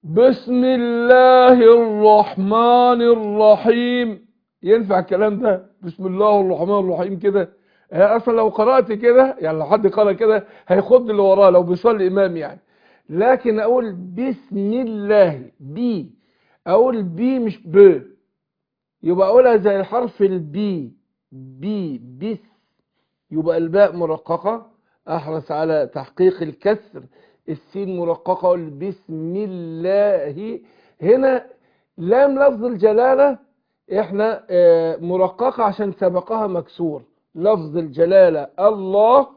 بسم الله الرحمن الرحيم ينفع الكلام ده بسم الله الرحمن الرحيم كده هي اصلا لو قرأت كده يعني لو حد قرأ كده هيخد اللي وراه لو بيصلي امام يعني لكن اقول بسم الله بي اقول بي مش ب يبقى اقولها زي الحرف البي بي بس يبقى الباء مرققة احرص على تحقيق الكسر السين مرققة اقول بسم الله هنا لام لفظ الجلالة احنا آه، مرققة عشان سبقها مكسور لفظ الجلالة الله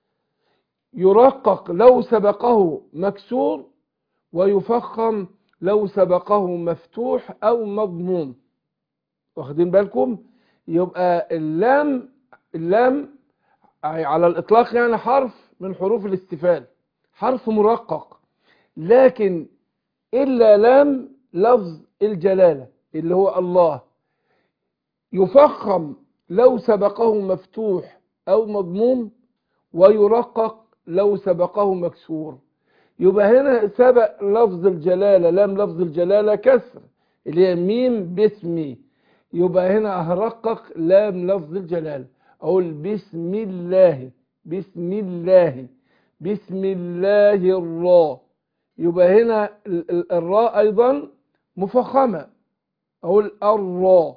يرقق لو سبقه مكسور ويفخم لو سبقه مفتوح او مضموم واخدين بالكم يبقى اللام اللام على الاطلاق يعني حرف من حروف الاستفال حرف مرقق لكن الا لام لفظ الجلاله اللي هو الله يفخم لو سبقه مفتوح او مضموم ويرقق لو سبقه مكسور يبقى هنا سبق لفظ الجلاله لام لفظ الجلاله كسر اللي هي ميم باسمي يبقى هنا هرقق لام لفظ الجلاله اقول بسم الله بسم الله بسم الله الراء يبقى هنا ال- ال- الراء ايضا مفخمه اقول الراء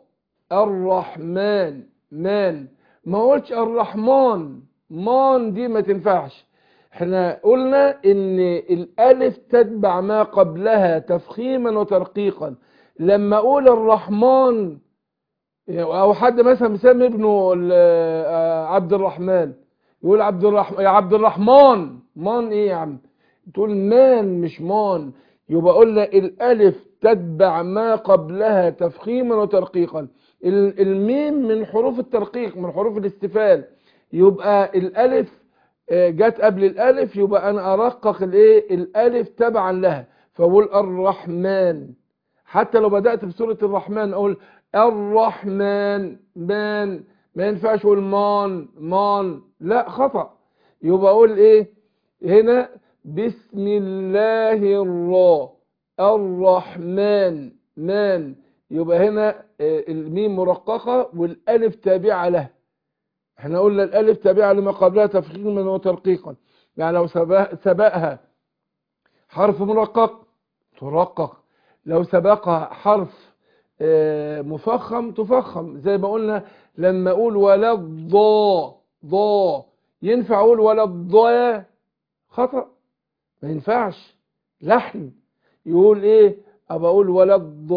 الرحمن مان ما قلتش الرحمن مان دي ما تنفعش احنا قلنا ان الالف تتبع ما قبلها تفخيما وترقيقا لما اقول الرحمن او حد مثلا مسمي ابنه ال- آه، عبد الرحمن يقول عبد الرحمن يا عبد الرحمن مان ايه يا عم تقول مان مش مان يبقى قلنا الالف تتبع ما قبلها تفخيما وترقيقا ال- الميم من حروف الترقيق من حروف الاستفال يبقى الالف آه، جت قبل الالف يبقى انا ارقق الايه الالف تبعا لها فاقول الرحمن حتى لو بدات بسوره الرحمن اقول الرحمن مان ما ينفعش اقول مان مان لا خطا يبقى اقول ايه هنا بسم الله الراء الرحمن مان يبقى هنا آه، الميم مرققه والالف تابعه لها احنا قلنا الالف تابعه لما قبلها تفخيما وترقيقا يعني لو سبق- سبقها حرف مرقق ترقق لو سبقها حرف آه، مفخم تفخم زي ما قلنا لما اقول ولا الضاء ضاء ينفع اقول ولا الضاء خطأ ما ينفعش لحن يقول ايه ابقى اقول ولا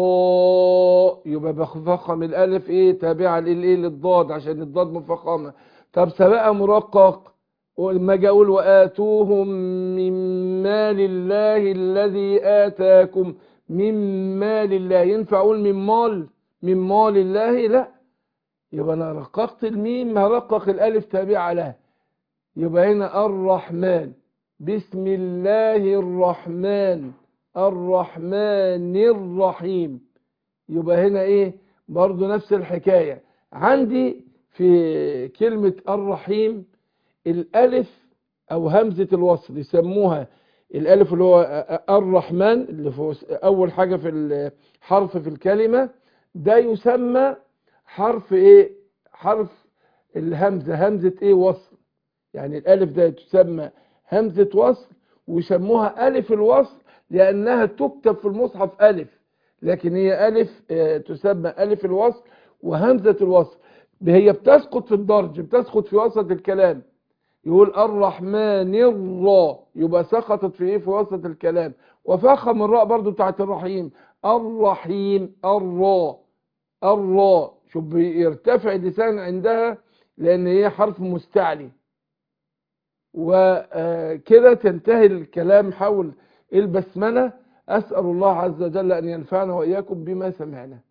الضاء يبقى بفخم الالف ايه تابعه للايه للضاد عشان الضاد مفخمه طب سبقها مرقق ولما اجي اقول واتوهم من مال الله الذي اتاكم من مال الله ينفع اقول من مال من مال الله لا يبقى انا رققت الميم هرقق الالف تابعه لها يبقى هنا الرحمن بسم الله الرحمن الرحمن الرحيم يبقى هنا ايه برضو نفس الحكاية عندي في كلمة الرحيم الالف او همزة الوصل يسموها الالف اللي هو الرحمن اللي في اول حاجة في الحرف في الكلمة ده يسمى حرف ايه حرف الهمزة همزة ايه وصل يعني الالف ده تسمى همزة وصل ويسموها الف الوصل لانها تكتب في المصحف الف لكن هي الف آه، تسمى الف الوصل وهمزة الوصل هي بتسقط في الدرج بتسقط في وسط الكلام يقول الرحمن الراء يبقى سقطت في ايه في وسط الكلام وفخم الراء برضو بتاعت الرحيم الرحيم الراء الراء شوف بيرتفع اللسان عندها لان هي حرف مستعلي وكده تنتهي الكلام حول البسملة أسأل الله عز وجل أن ينفعنا وإياكم بما سمعنا